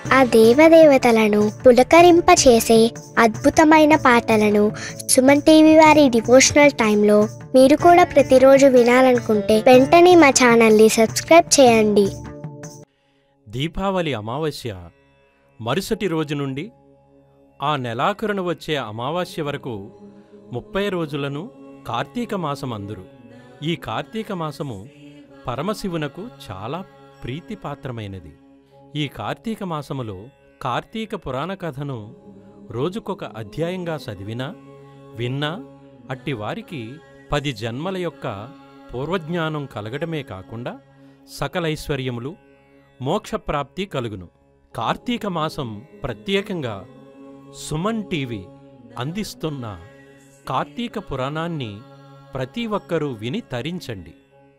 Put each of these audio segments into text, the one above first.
ఆ దేవదేవతలను పులకరింపచేసే అద్భుతమైన పాటలను సుమన్ టీవీ వారి డివోషనల్ టైంలో మీరు కూడా ప్రతిరోజు వినాలనుకుంటే వెంటనే మా ఛానల్ని సబ్స్క్రైబ్ చేయండి దీపావళి అమావాస్య మరుసటి రోజు నుండి ఆ నెలాఖరున వచ్చే అమావాస్య వరకు ముప్పై రోజులను కార్తీక మాసం అందురు ఈ కార్తీక మాసము పరమశివునకు చాలా ప్రీతిపాత్రమైనది ఈ కార్తీక మాసములో కార్తీక పురాణ కథను రోజుకొక అధ్యాయంగా చదివినా విన్నా అట్టి వారికి పది జన్మల యొక్క పూర్వజ్ఞానం కలగడమే కాకుండా సకలైశ్వర్యములు మోక్షప్రాప్తి కలుగును కార్తీక మాసం ప్రత్యేకంగా సుమన్ టీవీ అందిస్తున్న కార్తీక పురాణాన్ని ప్రతి ఒక్కరూ విని తరించండి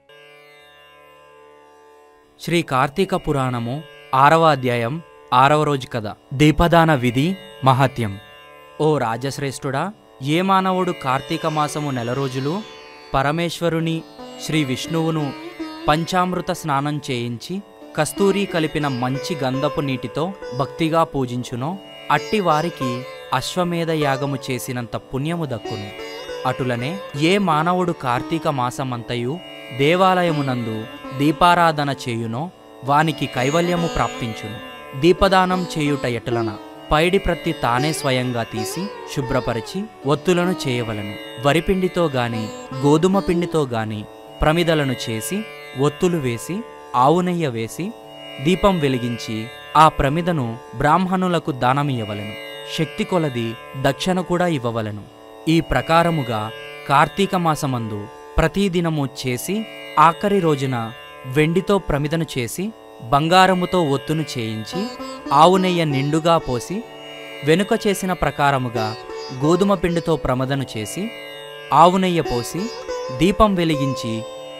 శ్రీ కార్తీక పురాణము ఆరవ అధ్యాయం ఆరవ రోజు కథ దీపదాన విధి మహత్యం ఓ రాజశ్రేష్ఠుడా ఏ మానవుడు కార్తీక మాసము నెల రోజులు పరమేశ్వరుని శ్రీ విష్ణువును పంచామృత స్నానం చేయించి కస్తూరి కలిపిన మంచి గంధపు నీటితో భక్తిగా పూజించునో అట్టి వారికి అశ్వమేధ యాగము చేసినంత పుణ్యము దక్కును అటులనే ఏ మానవుడు కార్తీక మాసమంతయు దేవాలయమునందు దీపారాధన చేయునో వానికి కైవల్యము ప్రాప్తించును దీపదానం చేయుట ఎటులన పైడి ప్రత్తి తానే స్వయంగా తీసి శుభ్రపరిచి ఒత్తులను చేయవలను వరిపిండితో గాని గోధుమ పిండితో గాని ప్రమిదలను చేసి ఒత్తులు వేసి ఆవు నెయ్య వేసి దీపం వెలిగించి ఆ ప్రమిదను బ్రాహ్మణులకు దానమియ్యవలెను శక్తి కొలది దక్షిణ కూడా ఇవ్వవలెను ఈ ప్రకారముగా కార్తీక మాసమందు ప్రతిదినము చేసి ఆఖరి రోజున వెండితో ప్రమిదను చేసి బంగారముతో ఒత్తును చేయించి ఆవు నెయ్య నిండుగా పోసి వెనుక చేసిన ప్రకారముగా గోధుమ పిండితో ప్రమదను చేసి ఆవు నెయ్య పోసి దీపం వెలిగించి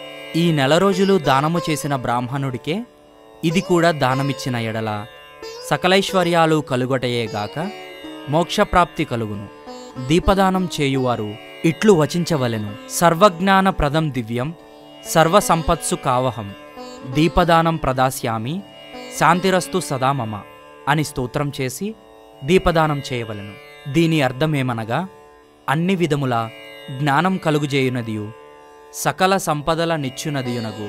ఈ నెల రోజులు దానము చేసిన బ్రాహ్మణుడికే ఇది కూడా దానమిచ్చిన ఎడల సకలైశ్వర్యాలు కలుగొటయేగాక మోక్షప్రాప్తి కలుగును దీపదానం చేయువారు ఇట్లు వచించవలెను సర్వజ్ఞాన ప్రదం దివ్యం సర్వసంపత్సు కావహం దీపదానం ప్రదాస్యామి శాంతిరస్తు సదా మమ అని స్తోత్రం చేసి దీపదానం చేయవలెను దీని అర్థమేమనగా అన్ని విధముల జ్ఞానం కలుగుజేయునదియు సకల సంపదల నిచ్చునదియునగు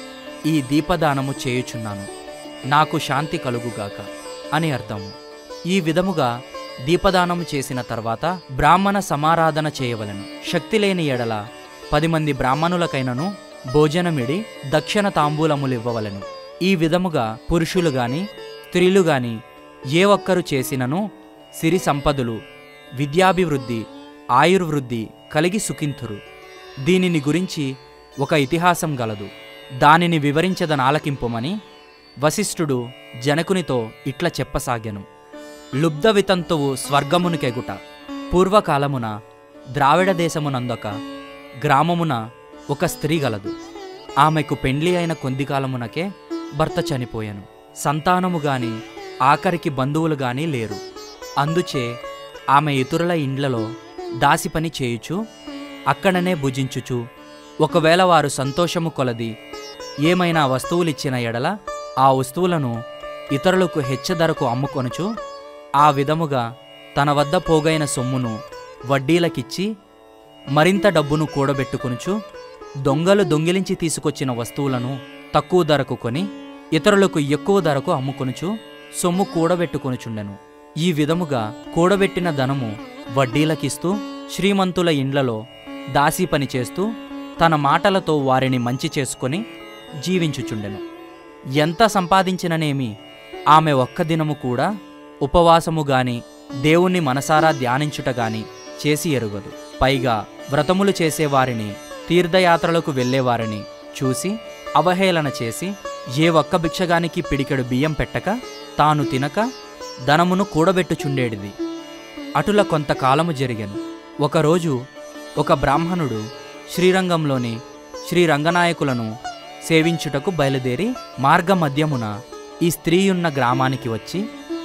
ఈ దీపదానము చేయుచున్నాను నాకు శాంతి కలుగుగాక అని అర్థము ఈ విధముగా దీపదానము చేసిన తర్వాత బ్రాహ్మణ సమారాధన చేయవలెను శక్తి లేని ఎడల పది మంది బ్రాహ్మణులకైనను భోజనమిడి దక్షిణ తాంబూలములివ్వవలెను ఈ విధముగా పురుషులు గాని స్త్రీలు గాని ఏ ఒక్కరు చేసినను సిరి సంపదలు విద్యాభివృద్ధి ఆయుర్వృద్ధి కలిగి సుఖింతురు దీనిని గురించి ఒక ఇతిహాసం గలదు దానిని వివరించదనాలకింపుమని వశిష్ఠుడు జనకునితో ఇట్ల చెప్పసాగెను లుబ్ధ వితంతువు స్వర్గమునికెగుట పూర్వకాలమున ద్రావిడ దేశమునందొక గ్రామమున ఒక స్త్రీ గలదు ఆమెకు పెండ్లి అయిన కొద్ది కాలమునకే భర్త చనిపోయాను సంతానము గాని ఆఖరికి బంధువులు గాని లేరు అందుచే ఆమె ఇతరుల ఇండ్లలో దాసి పని చేయుచు అక్కడనే భుజించుచు ఒకవేళ వారు సంతోషము కొలది ఏమైనా వస్తువులిచ్చిన ఎడల ఆ వస్తువులను ఇతరులకు హెచ్చ ధరకు అమ్ముకొనుచు ఆ విధముగా తన వద్ద పోగైన సొమ్మును వడ్డీలకిచ్చి మరింత డబ్బును కూడబెట్టుకొనుచు దొంగలు దొంగిలించి తీసుకొచ్చిన వస్తువులను తక్కువ ధరకు కొని ఇతరులకు ఎక్కువ ధరకు అమ్ముకొనుచు సొమ్ము కూడబెట్టుకొనుచుండెను ఈ విధముగా కూడబెట్టిన ధనము వడ్డీలకిస్తూ శ్రీమంతుల ఇండ్లలో దాసీ పని చేస్తూ తన మాటలతో వారిని మంచి చేసుకొని జీవించుచుండెను ఎంత సంపాదించిననేమి ఆమె ఒక్క దినము కూడా ఉపవాసము గాని దేవుణ్ణి మనసారా ధ్యానించుట గాని చేసి ఎరుగదు పైగా వ్రతములు చేసేవారిని తీర్థయాత్రలకు వెళ్ళేవారిని చూసి అవహేళన చేసి ఏ ఒక్క భిక్షగానికి పిడికెడు బియ్యం పెట్టక తాను తినక ధనమును కూడబెట్టుచుండేడిది అటుల కొంతకాలము జరిగెను ఒకరోజు ఒక బ్రాహ్మణుడు శ్రీరంగంలోని శ్రీ రంగనాయకులను సేవించుటకు బయలుదేరి మార్గమధ్యమున ఈ స్త్రీయున్న గ్రామానికి వచ్చి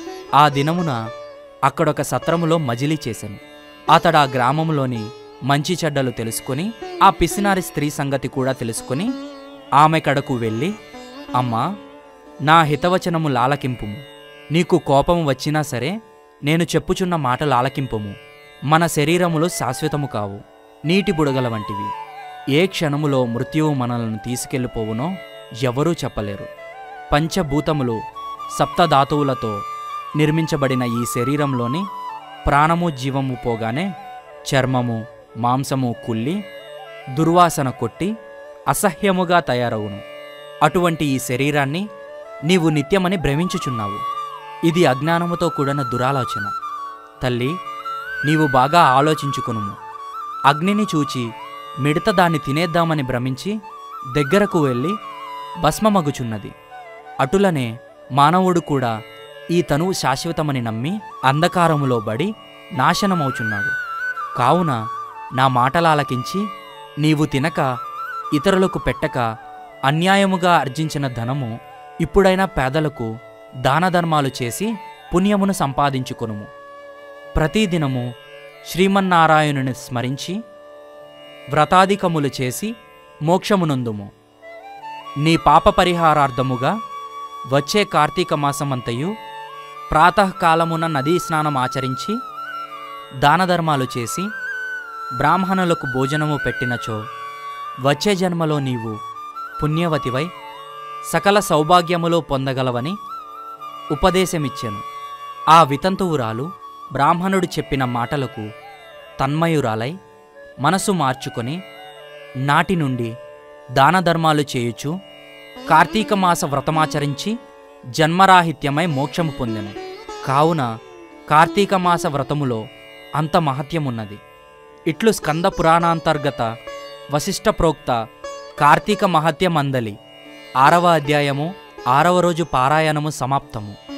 ఆ దినమున అక్కడొక సత్రములో మజిలీ చేశాను అతడు ఆ గ్రామంలోని మంచి చెడ్డలు తెలుసుకొని ఆ పిసినారి స్త్రీ సంగతి కూడా తెలుసుకొని ఆమె కడకు వెళ్ళి అమ్మా నా హితవచనము లాలకింపుము నీకు కోపం వచ్చినా సరే నేను చెప్పుచున్న మాటలు ఆలకింపము మన శరీరములు శాశ్వతము కావు నీటి బుడగల వంటివి ఏ క్షణములో మృత్యువు మనలను తీసుకెళ్ళిపోవునో ఎవరూ చెప్పలేరు పంచభూతములు సప్తధాతువులతో నిర్మించబడిన ఈ శరీరంలోని ప్రాణము జీవము పోగానే చర్మము మాంసము కుళ్ళి దుర్వాసన కొట్టి అసహ్యముగా తయారవును అటువంటి ఈ శరీరాన్ని నీవు నిత్యమని భ్రమించుచున్నావు ఇది అజ్ఞానముతో కూడిన దురాలోచన తల్లి నీవు బాగా ఆలోచించుకొనుము అగ్నిని చూచి మిడత దాన్ని తినేద్దామని భ్రమించి దగ్గరకు వెళ్ళి భస్మమగుచున్నది అటులనే మానవుడు కూడా ఈ తనువు శాశ్వతమని నమ్మి అంధకారములో బడి నాశనమవుచున్నాడు కావున నా మాటలాలకించి నీవు తినక ఇతరులకు పెట్టక అన్యాయముగా ఆర్జించిన ధనము ఇప్పుడైనా పేదలకు దానధర్మాలు చేసి పుణ్యమును సంపాదించుకొనుము ప్రతిదినము శ్రీమన్నారాయణుని స్మరించి వ్రతాధికములు చేసి మోక్షమునందుము నీ పాప పరిహారార్థముగా వచ్చే కార్తీక మాసమంతయు ప్రాతకాలమున నదీ స్నానం ఆచరించి దానధర్మాలు చేసి బ్రాహ్మణులకు భోజనము పెట్టినచో వచ్చే జన్మలో నీవు పుణ్యవతివై సకల సౌభాగ్యములు పొందగలవని ఉపదేశమిచ్చెను ఆ వితంతువురాలు బ్రాహ్మణుడు చెప్పిన మాటలకు తన్మయురాలై మనసు మార్చుకొని నాటి నుండి దానధర్మాలు చేయుచు కార్తీక మాస వ్రతమాచరించి జన్మరాహిత్యమై మోక్షము పొందెను కావున కార్తీక మాస వ్రతములో అంత మహత్యమున్నది ఇట్లు స్కంద పురాణాంతర్గత వశిష్ఠ ప్రోక్త కార్తీక మహత్యమందలి ఆరవ అధ్యాయము ఆరవ రోజు పారాయణము సమాప్తము